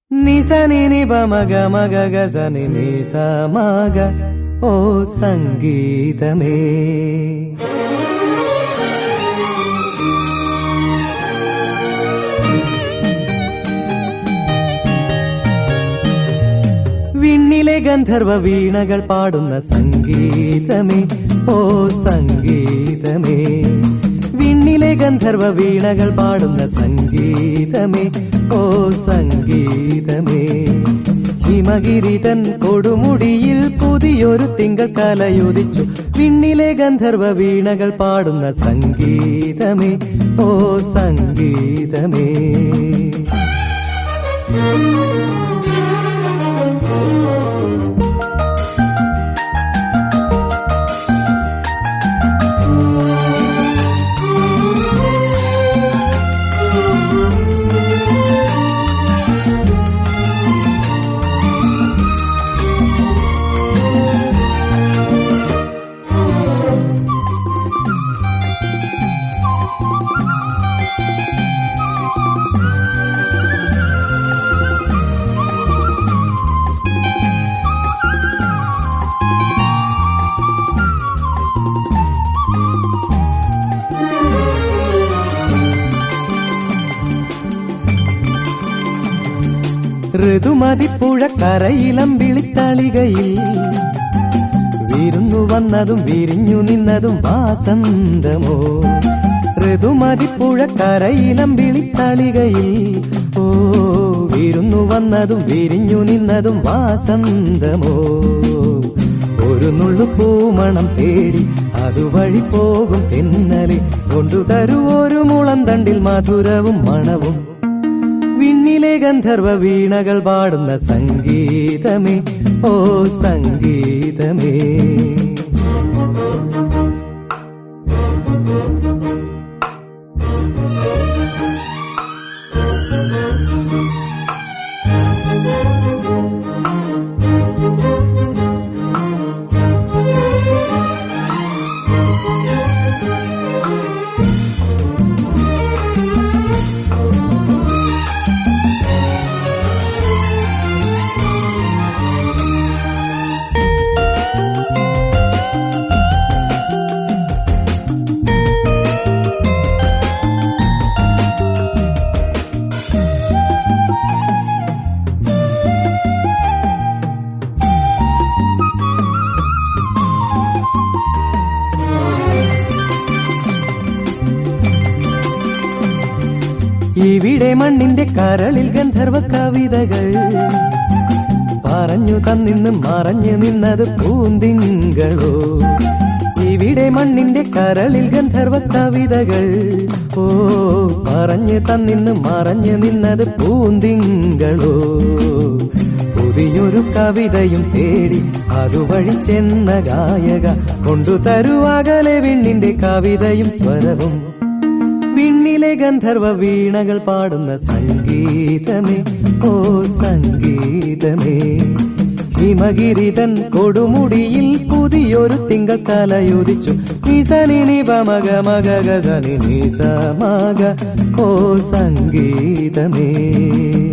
నిసని నిబ మగ మగ గజని నిస మగ ఓ సంగీతమే വിണ്ണിലെ ഗന്ധർവ വീണകൾ പാടുന്ന സംഗീതമേ ഓ സംഗീതമേ വിണ്ണിലെ ഗന്ധർവ വീണകൾ പാടുന്ന സംഗീതമേ ഓ സംഗീതമേ ഹിമഗിരിതൻ കൊടുമുടിയിൽ പുതിയൊരു തിങ്കൾ കലയുദിച്ചു വിണ്ണിലെ ഗന്ധർവ വീണകൾ പാടുന്ന സംഗീതമേ ഓ സംഗീതമേ ഋതുമതിപ്പുഴ കരയിലം വിളിത്തളികയിൽ വിരുന്നു വന്നതും വിരിഞ്ഞു നിന്നതും വാസന്തമോ ഋതുമതിപ്പുഴ കരയിലം വിളിത്തളികയിൽ ഓ വിരുന്നു വന്നതും വിരിഞ്ഞു നിന്നതും വാസന്തമോ ഒരു നുള്ളു പൂമണം തേടി അതുവഴി പോകും തെന്നലെ കൊണ്ടുതരൂ ഒരു മുളം തണ്ടിൽ മധുരവും മണവും വിണ്ണിലെ ഗന്ധർവ വീണകൾ പാടുന്ന സംഗീതമേ ഓ സംഗീതമേ ഇവിടെ മണ്ണിന്റെ കരളിൽ ഗന്ധർവ കവിതകൾ പറഞ്ഞു തന്നിന്ന് മറഞ്ഞു നിന്നത് പൂന്തിങ്കളോ ഇവിടെ മണ്ണിന്റെ കരളിൽ ഗന്ധർവ കവിതകൾ ഓ പറഞ്ഞു തന്നിന്ന് മറഞ്ഞു നിന്നത് പൂന്തിങ്കളോ പുതിയൊരു കവിതയും തേടി അതുവഴി ചെന്ന ഗായക കൊണ്ടുതരുവാകലെ വിണ്ണിന്റെ കവിതയും സ്വരവും വിണ്ണിലെ ഗന്ധർവ വീണകൾ പാടുന്ന സംഗീതമേ ഓ സംഗീതമേ ഹിമഗിരിതൻ കൊടുമുടിയിൽ പുതിയൊരു തിങ്കൾ കലയുദിച്ചു നിസനി പമക മക ഗസനി നിസ മക ഓ സംഗീതമേ